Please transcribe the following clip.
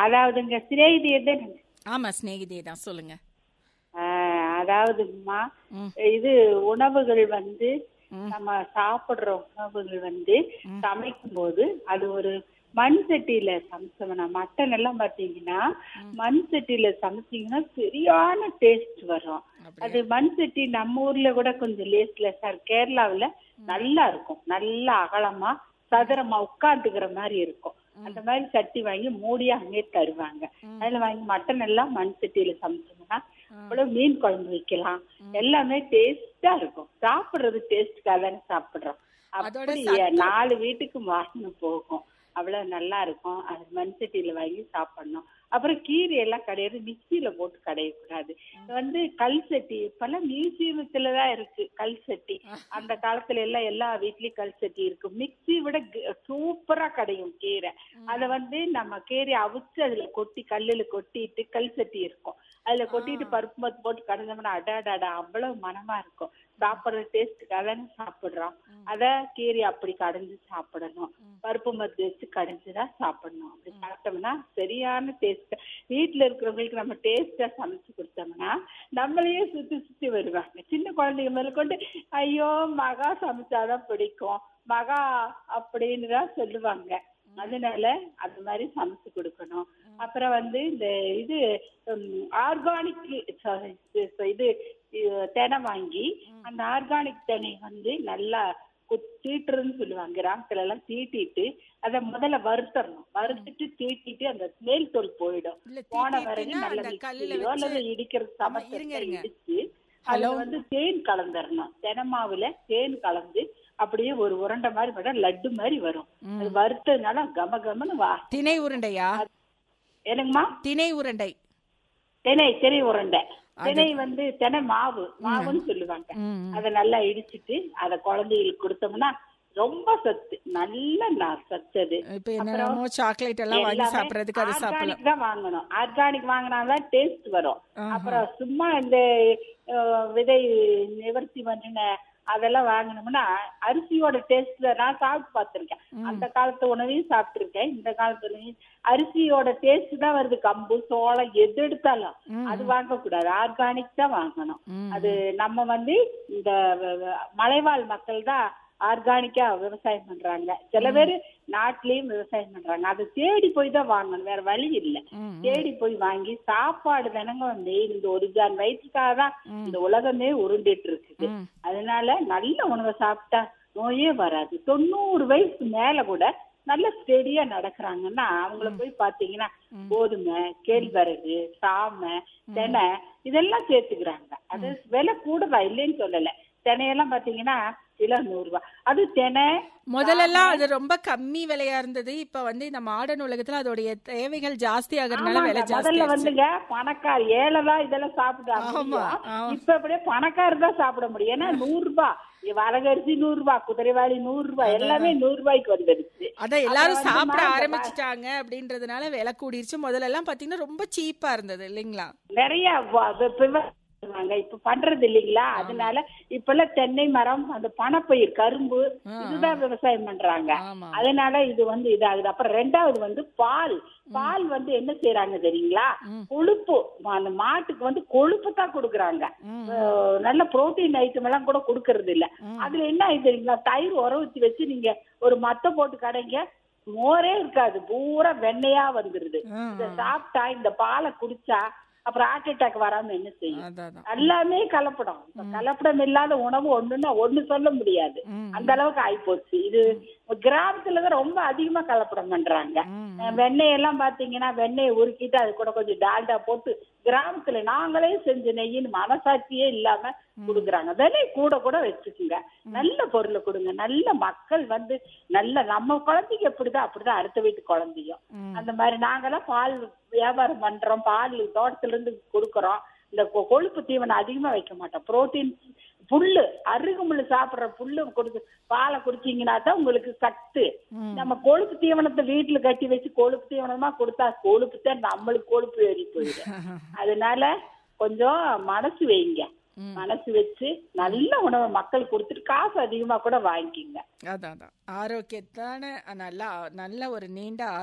அதாவதுங்க சிநேகிதியை தான் ஆமா சிநேகிதே தான் சொல்லுங்க அதாவதுமா ம். இது உணவுகள் வந்து ம். நம்ம சாப்பிடுற உணவுகள் வந்து சமைக்கும் போது அது ஒரு மண் சட்டியில சமைச்சோம்னா மட்டன் எல்லாம் பாத்தீங்கன்னா மண் சட்டியில சமைச்சீங்கன்னா சரியான டேஸ்ட் வரும் அது மண் சட்டி நம்ம ஊர்ல கூட கொஞ்சம் லேஸ்லெஸ்ஸா இருக்கு கேரளாவுல நல்லா இருக்கும் நல்லா அகலமா சதுரமா உட்காந்துக்கிற மாதிரி இருக்கும் அந்த மாதிரி சட்டி வாங்கி மூடியா அங்கே தருவாங்க அதுல வாங்கி மட்டன் எல்லாம் மண் சட்டியில சமைச்சோம்னா அவ்வளவு மீன் குழம்பு வைக்கலாம் எல்லாமே டேஸ்டா இருக்கும் சாப்பிடுறது டேஸ்ட்காக தானே சாப்பிடுறோம் அதோட அப்படி நாலு வீட்டுக்கு வாசனை போகும் அவ்வளவு நல்லா இருக்கும் அது மண் சட்டியில வாங்கி சாப்பிடணும் அப்புறம் கீரை எல்லாம் கடையிறது மிக்சியில போட்டு கடையக்கூடாது இது வந்து கல் சட்டி இப்பெல்லாம் மியூசியத்துல தான் இருக்கு கல் சட்டி அந்த காலத்துல எல்லாம் எல்லா வீட்லயும் கல் சட்டி இருக்கு மிக்ஸி விட சூப்பரா கடையும் கீரை அத வந்து நம்ம கீரை அவிச்சு அதுல கொட்டி கல்லுல கொட்டிட்டு கல் சட்டி இருக்கும் அதுல கொட்டிட்டு பருப்பு மத்து போட்டு கடைஞ்சோம்னா அடாடாடா அவ்வளவு மனமா இருக்கும் சாப்பிடுற டேஸ்ட்டுக்காக தானே சாப்பிடுறோம் அத கீரை அப்படி கடைஞ்சு சாப்பிடணும் பருப்பு மத்து வச்சு கடைஞ்சுதான் சாப்பிடணும் அப்படி சாப்பிட்டோம்னா சரியான டேஸ்ட் வீட்டுல இருக்கிறவங்களுக்கு நம்ம டேஸ்டா சமைச்சு கொடுத்தோம்னா நம்மளையே சுத்தி சுத்தி வருவாங்க சின்ன குழந்தைங்க மேல கொண்டு ஐயோ மகா சமைச்சாதான் பிடிக்கும் மகா அப்படின்னு தான் சொல்லுவாங்க அதனால அந்த மாதிரி சமைச்சு கொடுக்கணும் அப்புறம் வந்து இந்த இது ஆர்கானிக் இது தெனை வாங்கி அந்த ஆர்கானிக் தெனை வந்து நல்லா தீட்டுறதுன்னு சொல்லுவாங்க கிராமத்துல எல்லாம் தீட்டிட்டு அத முதல்ல வறுத்தரணும் வறுத்துட்டு தீட்டிட்டு அந்த மேல் தோல் போயிடும் இல்ல, போன தீட்டிட்டுன்னா வரைக்கும் நல்ல அந்த கல்லுல மிக்சியோ வச்சு- அல்லது இடிக்கிறது ஆமா, இருங்க, சமத்தை இருங்க. இடிச்சு அதுல வந்து தேன் கலந்துடணும் தெனமாவுல தேன் கலந்து அப்படியே ஒரு உருண்டை மாதிரி விட லட்டு மாதிரி வரும் அது வறுத்ததுனால கம கமன்னு வா திணை உருண்டையா என்னங்கம்மா திணை உருண்டை திணை திணை உருண்டை திணை வந்து திணை மாவு மாவுன்னு சொல்லுவாங்க ம், அத நல்லா இடிச்சிட்டு அத குழந்தைகளுக்கு கொடுத்தோம்னா ரொம்ப சத்து நல்ல நா- சத்து அது இப்ப என்னமோ சாக்லேட் எல்லாம் வாங்கி எல்லாமே சாப்பிடறதுக்கு அது சாப்பிடலாம் ஆர்கானிக் தான் வாங்கணும் ஆர்கானிக் வாங்கினாதான் டேஸ்ட் வரும் அப்புறம் சும்மா இந்த அஹ், விதை நிவர்த்தி பண்ணின அதெல்லாம் வாங்கினோம்னா அரிசியோட டேஸ்ட் நான் சாப்பிட்டு பார்த்திருக்கேன் அந்த காலத்து உணவையும் சாப்பிட்டிருக்கேன் இந்த காலத்து உணவையும் அரிசியோட டேஸ்ட் தான் வருது கம்பு சோளம் எது எடுத்தாலும் அது வாங்கக்கூடாது ஆர்கானிக் தான் வாங்கணும் அது நம்ம வந்து இந்த வ- வ- மலைவாழ் மக்கள் தான் ஆர்கானிக்கா விவசாயம் பண்றாங்க சில பேர் நாட்டிலயும் விவசாயம் பண்றாங்க அதை தேடி போய் தான் வாங்கணும் வேற வழி இல்ல ம், தேடி போய் வாங்கி சாப்பாடு தானங்க வந்து இந்த ஒரு ஜான் வயிற்றுக்காக தான் இந்த உலகமே உருண்டிட்டு இருக்குது ம். அதனால நல்ல உணவை சாப்பிட்டா நோயே வராது தொண்ணூறு வயசு மேல கூட நல்ல ஸ்டெடியா நடக்கிறாங்கன்னா அவங்கள போய் பாத்தீங்கன்னா கோதுமை கேழ்வரகு சாமை தெனை இதெல்லாம் சேர்த்துக்கிறாங்க அது விலை கூடதான் இல்லைன்னு சொல்லல தினையெல்லாம் பாத்தீங்கன்னா கிலோ நூறு ரூபாய் அது தினை முதல்லலாம் அது ரொம்ப கம்மி விலையா இருந்தது இப்ப வந்து இந்த மாடர்ன் உலகத்துல அதோடைய தேவைகள் ஜாஸ்தி ஆகுறதுனால ஆமாங்க, விலை ஜாஸ்தி முதல்ல ஆயிடுச்சு. வந்துங்க பணக்கார் ஏழைதான் இதெல்லாம் சாப்பிடாம ஆமா, ஆமா. இப்ப அப்படியே பணக்காரர் தான் சாப்பிட முடியும் ஏன்னா நூறு ரூபாய் வரகரிசி நூறு ரூபாய் குதிரைவாளி நூறு ரூபாய் எல்லாமே நூறு ரூபாய்க்கு வந்துடுச்சு அதான் எல்லாரும் அப்புறம் வந்து சாப்பிட மாங்க- ஆரம்பிச்சுட்டாங்க அப்படின்றதுனால விலை கூடிருச்சு முதல்ல எல்லாம் பாத்தீங்கன்னா ரொம்ப சீப்பா இருந்தது இல்லைங்களா நிறைய வ- வ- விவசாயம் பண்ணுவாங்க. இப்ப பண்றது இல்லைங்களா அதனால இப்ப எல்லாம் தென்னை மரம் அந்த பணப்பயிர் கரும்பு இதுதான் விவசாயம் பண்றாங்க ஆமா அதனால இது வந்து இதாகுது அப்புறம் ரெண்டாவது வந்து பால் பால் வந்து என்ன செய்யறாங்க தெரியுங்களா கொழுப்பு அந்த மாட்டுக்கு வந்து கொழுப்பு தான் கொடுக்குறாங்க ம். அஹ் நல்ல புரோட்டீன் ஐட்டம் எல்லாம் கூட கொடுக்கறது இல்ல அதுல என்ன ஆகுது தெரியுங்களா தயிர் உர ஊத்தி வச்சு நீங்க ஒரு மத்த போட்டு கடைங்க மோரே இருக்காது பூரா வெண்ணையா வந்துருது ம், இத சாப்பிட்டா இந்த பாலை குடிச்சா அப்புறம் ஹார்ட் அட்டாக் வராம என்ன செய்யும் அதான் அதான். எல்லாமே கலப்படம் இப்ப கலப்படம் இல்லாத உணவு ஒண்ணுன்னா ஒண்ணு சொல்ல முடியாது ம். அந்த அளவுக்கு ஆயிப்போச்சு இது கிராமத்துலதான் ரொம்ப அதிகமா கலப்படம் பண்றாங்க ம். அஹ் வெண்ணெய் எல்லாம் பாத்தீங்கன்னா வெண்ணெயை உருக்கிட்டு அது கூட கொஞ்சம் டால்டா போட்டு கிராமத்துல நாங்களே செஞ்ச நெய்யின்னு மனசாட்சியே இல்லாம குடுக்குறாங்க விலை கூட கூட வச்சுக்குங்க நல்ல பொருளை கொடுங்க நல்ல மக்கள் வந்து நல்ல நம்ம குழந்தைங்க எப்படிதான் அப்படிதான் அடுத்த வீட்டு குழந்தையும் ம். அந்த மாதிரி நாங்கெல்லாம் பால் வியாபாரம் பண்றோம் பால் தோட்டத்துல இருந்து கொடுக்கறோம் இந்த கொ- கொழுப்பு தீவனம் அதிகமா வைக்க மாட்டோம் புரோட்டீன் புல்லு அருகுமுள்ளு சாப்பிடுற புல்லு கொடுத்து பாலை குடிச்சீங்கன்னா தான் உங்களுக்கு சத்து ம். நம்ம கொழுப்பு தீவனத்தை வீட்டுல கட்டி வச்சு கொழுப்பு தீவனமா கொடுத்தா கொழுப்பு தான் நம்மளுக்கு கொழுப்பு ஏறி போயிடும் அதனால கொஞ்சம் மனசு வைங்க ம். மனசு வச்சு நல்ல உணவை மக்கள் கொடுத்துட்டு காசு அதிகமா கூட வாங்கிக்கிங்க அதான் அதான் ஆரோக்கியத்தான நல்ல நல்ல ஒரு நீண்ட